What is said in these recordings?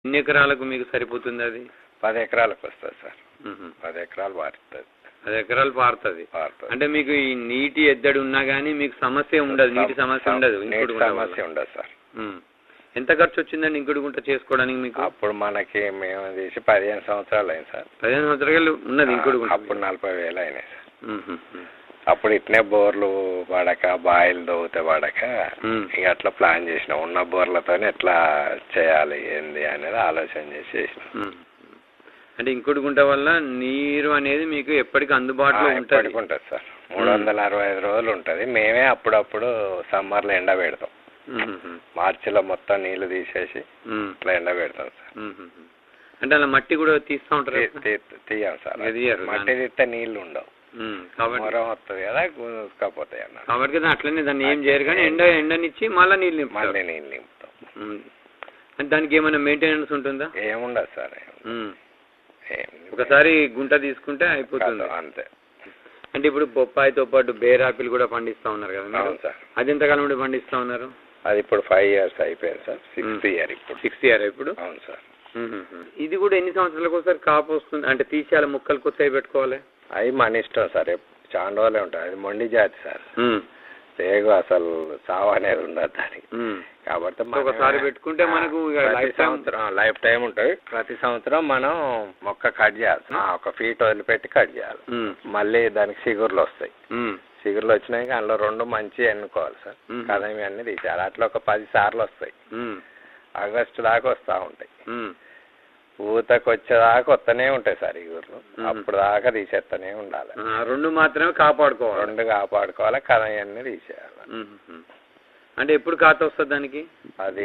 ఎన్ని ఎకరాలకు మీకు సరిపోతుంది అది పది ఎకరాలకు వస్తుంది సార్ మ్మ్. పది ఎకరాలు పారుతుంది పది ఎకరాలు పారుతుంది పారుతుంది అంటే మీకు ఈ నీటి ఎద్దడి ఉన్నా కానీ మీకు సమస్య ఉండదు నీటి సమస్య ఉండదు నీటి ఇంకుడు గుంట సమస్య వల్ల. ఉండదు సార్ మ్మ్. ఎంత ఖర్చు వచ్చిందండి ఇంకుడు గుంట చేసుకోవడానికి మీకు అప్పుడు మనకి మేము తీసి పదిహేను సంవత్సరాలు అయింది సార్ పదిహేను సంవత్సరాలు ఉన్నది ఇంకుడు గుంట అప్పుడు నలభై వేలు అయినాయి సార్ మ్మ్. మ్మ్. అప్పుడు ఇట్నే బోర్లు పడక బాయిలు దవ్వుతే పడక మ్మ్. ఇక అట్లా ప్లాన్ చేసిన ఉన్న బోర్లతోనే ఎట్లా చేయాలి ఏంది అనేది ఆలోచన చేసి చేసిన మ్మ్. అంటే ఇంకుడు గుంట వల్ల నీరు అనేది మీకు ఎప్పటికీ అందుబాటులో ఉంటుంది ఎప్పటికి ఉంటుంది సార్ మూడు వందల అరవై ఐదు రోజులు ఉంటుంది మేమే అప్పుడప్పుడు సమ్మర్లో ఎండ పెడతాం మ్మ్. మార్చిలో మొత్తం నీళ్లు తీసేసి మ్మ్. ఇట్లా ఎండ పెడతాం సార్ మ్మ్. అంటే అలా మట్టి కూడా తీస్తూ ఉంటారు తీ- తీ- తీయం సార్ ఇక తీయరు మట్టి తీస్తే నీళ్లు ఉండవు మ్మ్. కాబట్టి మొరం వస్తుంది కదా గుంజుకపోతాయి అన్న కాబట్టి కదా అట్లనే దాన్ని ఏం చేయరు కానీ ఎండ ఎండనిచ్చి మళ్ళీ నీళ్ళు నింపుతారు మళ్ళీ నీళ్ళు నింపుతాం మ్మ్. అంటే దానికి ఏమైనా మెయింటెనెన్స్ ఉంటుందా ఏముండదు సార్ ఏం- మ్మ్. ఏం ఒకసారి గుంట తీసుకుంటే అయిపోతుంది కాదు, అంతే అంటే ఇప్పుడు బొప్పాయితో పాటు బేర్ ఆపిల్ కూడా పండిస్తా ఉన్నారు కదా మీరు? అవును సార్ అది ఎంతకాలం నుండి పండిస్తా ఉన్నారు అది ఇప్పుడు ఫైవ్ ఇయర్స్ అయిపోయింది సార్ సిక్స్త్ మ్మ్. ఇయర్ ఇప్పుడు సిక్స్త్ ఇయర్ ఇప్పుడు అవును సార్ మ్మ్. ఇది కూడా ఎన్ని సంవత్సరాలకు ఒకసారి కాపు వస్తుంది అంటే తీసేయాలి ముక్కలు కొత్తవి పెట్టుకోవాలి అవి మన ఇష్టం సార్ ఎప్- చాలా రోజులే ఉంటుంది అది మొండి జాతి సార్ మ్మ్. తేగు అసలు సావు అనేది ఉండదు దానికి మ్మ్. కాబట్టి ఒకసారి పెట్టుకుంటే మనకు ఇక ప్రతి life time- సంవత్సరం లైఫ్ టైం ఉంటుంది ప్రతి సంవత్సరం మనం మొక్క కట్ చేయాలి ఆ, ఒక ఫీట్ వదిలిపెట్టి కట్ చేయాలి మ్మ్. మళ్ళీ దానికి సిగుర్లు వస్తాయి మ్మ్. సిగుర్లు వచ్చినాక అందులో రెండు మంచి ఎన్నుకోవాలి సార్ మ్మ్. కదమి అన్ని తీసేయాలి అట్లా ఒక పది సార్లు వస్తాయి మ్మ్. ఆగస్టు దాకా వస్తూ ఉంటాయి మ్మ్. ఊతకు వచ్చేదాకా వస్తూనే ఉంటాయి సార్ ఇగుర్లు మ్మ్. అప్పుడు దాకా తీసేస్తూనే ఉండాలి ఆ, రెండు మాత్రమే కాపాడుకోవాలి రెండు కాపాడుకోవాలి కదమి అన్ని తీసేయాలి మ్మ్. అంటే ఎప్పుడు ఖాత వస్తుంది దానికి అది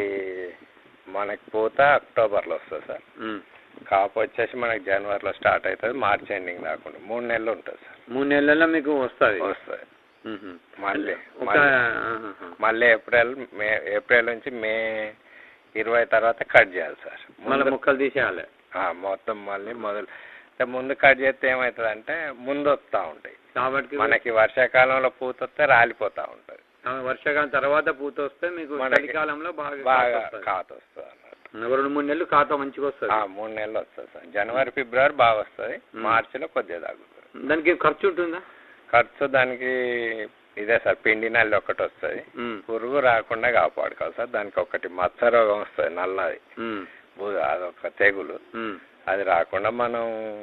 మనకి పూత అక్టోబర్లో వస్తుంది సార్ మ్మ్. కాపు వచ్చేసి మనకి జనవరిలో స్టార్ట్ అవుతుంది మార్చ్ ఎండింగ్ దాకుండా మూడు నెలలు ఉంటుంది సార్ మూడు నెలల్లో మీకు వస్తుంది వస్తుంది మ్మ్. మళ్ళీ ఒక మళ్ళీ ఆహాహా. మళ్ళీ ఏప్రిల్ మే ఏప్రిల్ నుంచి మే ఇరవై తర్వాత కట్ చేయాలి సార్ మళ్ళీ ముందు- ముక్కలు తీసేయాలి ఆ, మొత్తం మళ్ళీ మొదలు అంటే ముందు కట్ చేస్తే ఏమవుతుంది అంటే ముందు వస్తూ ఉంటాయి కాబట్టి మనకి వర్షాకాలంలో పూత వస్తే రాలిపోతూ ఉంటుంది ఆ, వర్షాకాలం తర్వాత పూత వస్తే మీకు మనకి చలికాలంలో బాగా బాగా ఖాతా వస్తది. కాత వస్తుంది అన్నట్టు ఒక రెండు మూడు నెలలు ఖాతా మంచిగా వస్తుంది ఆ, మూడు నెలలు వస్తుంది సార్ జనవరి ఫిబ్రవరి బాగా వస్తుంది మ్మ్. మార్చిలో కొద్దిగా తగ్గుతుంది దానికి ఖర్చు ఉంటుందా ఖర్చు దానికి ఇదే సార్ పిండి నల్లి ఒకటి వస్తుంది మ్మ్. పురుగు రాకుండా కాపాడుకోవాలి సార్ దానికి ఒకటి మచ్చ రోగం వస్తుంది నల్లది మ్మ్. బు- అదొక తెగులు మ్మ్. అది రాకుండా మనం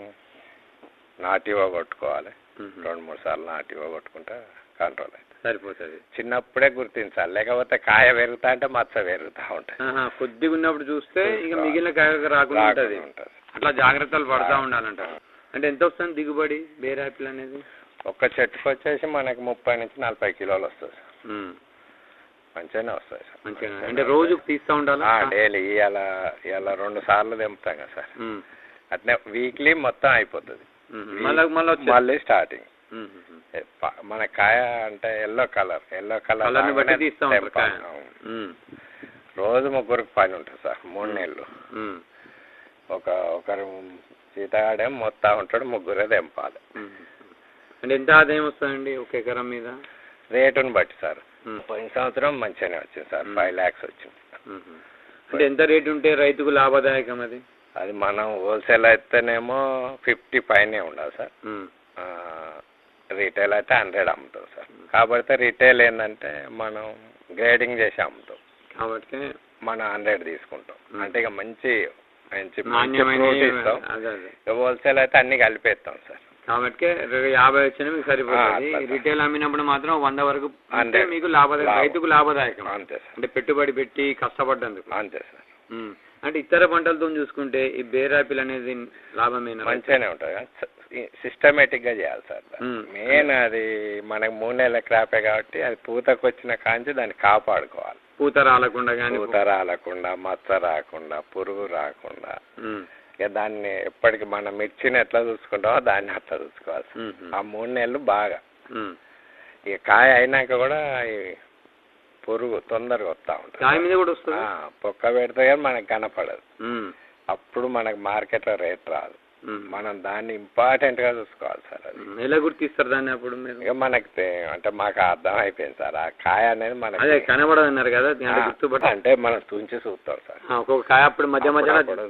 నాటి కొట్టుకోవాలి మ్మ్. రెండు మూడు సార్లు నాటి కొట్టుకుంటే కంట్రోల్ అవుతుంది సరిపోతుంది చిన్నప్పుడే గుర్తించాలి లేకపోతే కాయ పెరుగుతా అంటే మచ్చ పెరుగుతూ ఉంటుంది ఆహా, కొద్దిగా ఉన్నప్పుడు చూస్తే ఇక మిగిలిన కాయ రాకుండా ఉంటది ఉంటుంది అట్లా జాగ్రత్తలు పడతా ఉండాలంటారు అంటే ఎంత వస్తుంది దిగుబడి బేర్ యాపిల్ అనేది ఒక్క చెట్టుకు వచ్చేసి మనకి ముప్పై నుంచి నలభై కిలోలు వస్తుంది సార్ మ్మ్. మంచిగానే వస్తుంది సార్ మంచిగా అంటే రోజు తీస్తా ఉండాలా డైలీ ఇవాళ ఇవాళ రెండు సార్లు తెంపుతాం కదా సార్ మ్మ్. అట్నే వీక్లీ మొత్తం అయిపోతుంది మ్మ్. మళ్ళా మళ్ళీ వచ్చే మళ్ళీ స్టార్టింగ్ మ్మ్. మ్మ్. మన కాయ అంటే ఎల్లో కలర్ ఎల్లో కలర్ కలర్ని బట్టి తీస్తా ఉంటారు కాయ. అవును. మ్మ్. రోజు ముగ్గురికి పని ఉంటుంది సార్ మూడు నెలలు మ్మ్. ఒక ఒకరు సీతగాడేం మొత్తం ఉంటాడు ముగ్గురే తెంపాలి మ్మ్. అంటే ఎంత ఆదాయం వస్తుందండి ఒక ఎకరం మీద రేటుని బట్టి సార్ మ్మ్. పోయిన సంవత్సరం మంచిగానే వచ్చింది సార్ మ్మ్. ఫైవ్ ల్యాక్స్ వచ్చింది మ్మ్. అంటే ఎంత రేటు ఉంటే రైతుకు లాభదాయకం అది అది మనం హోల్సేల్ అయితేనేమో ఫిఫ్టీ పైనే ఉండాలి సార్ మ్మ్. రీటైల్ అయితే హండ్రెడ్ అమ్ముతాం సార్ కాబట్టి రీటైల్ ఏంటంటే మనం గ్రేడింగ్ చేసి అమ్ముతాం కాబట్టి మనం హండ్రెడ్ తీసుకుంటాం మ్మ్. అంటే ఇక మంచి మంచి మంచి నాణ్యమైన fruit ఇస్తాం అదే అదే ఇక హోల్సేల్ అయితే అన్ని కలిపేస్తాం సార్ కాబట్టి రే- యాభై వచ్చినా మీకు సరిపోతుంది అట్లా సార్. రిటైల్ అమ్మినప్పుడు మాత్రం వంద వరకు అంటే హండ్రెడ్. మీకు లాభదాయకం లాభం. రైతుకు లాభదాయకం అంతే సార్ అంటే పెట్టుబడి పెట్టి కష్టపడ్డందుకు అంతే సార్ ఉమ్. అంటే ఇతర పంటలతో చూసుకుంటే ఈ బేరాపిల్ అనేది లాభమేనా మంచిగానే ఉంటుంది సిస్టమేటిక్ గా చేయాలి సార్ మ్మ్. మెయిన్ అది మనకి మూడు నెలల క్రాపే కాబట్టి అది పూతకు వచ్చిన కాంచి దాన్ని కాపాడుకోవాలి పూత రాలకుండా కానీ పూత రాలకుండా మచ్చ రాకుండా పురుగు రాకుండా ఉమ్. ఇక దాన్ని ఎప్పటికి మనం మిర్చిని ఎట్లా చూసుకుంటామో దాన్ని అట్లా చూసుకోవాలి సార్. ఉమ్. ఆ మూడు నెలలు బాగా ఉమ్. ఇక కాయ అయినాక కూడా ఈ పురుగు తొందరగా వస్తూ ఉంటుంది కాయ మీద కూడా వస్తుంది ఆ, పొక్క పెడితే కానీ మనకు కనపడదు ఉమ్. అప్పుడు మనకు మార్కెట్లో రేట్ రాదు ఉమ్. మనం దాన్ని ఇంపార్టెంట్ గా చూసుకోవాలి సార్ అది ఉమ్. ఎలా గుర్తిస్తారు దాన్ని అప్పుడు మీరు ఇక మనకి తె- అంటే మాకు అర్థం అయిపోయింది సార్ ఆ కాయ అనేది మనకి అదే కనబడదు అన్నారు కదా అంటే ఆ, గుర్తుపట్టి అంటే మనం తుంచి చూస్తాం సార్ ఆ, ఒక్కొక్క కాయ అప్పుడు మధ్య మధ్యలో అప్పుడప్పుడు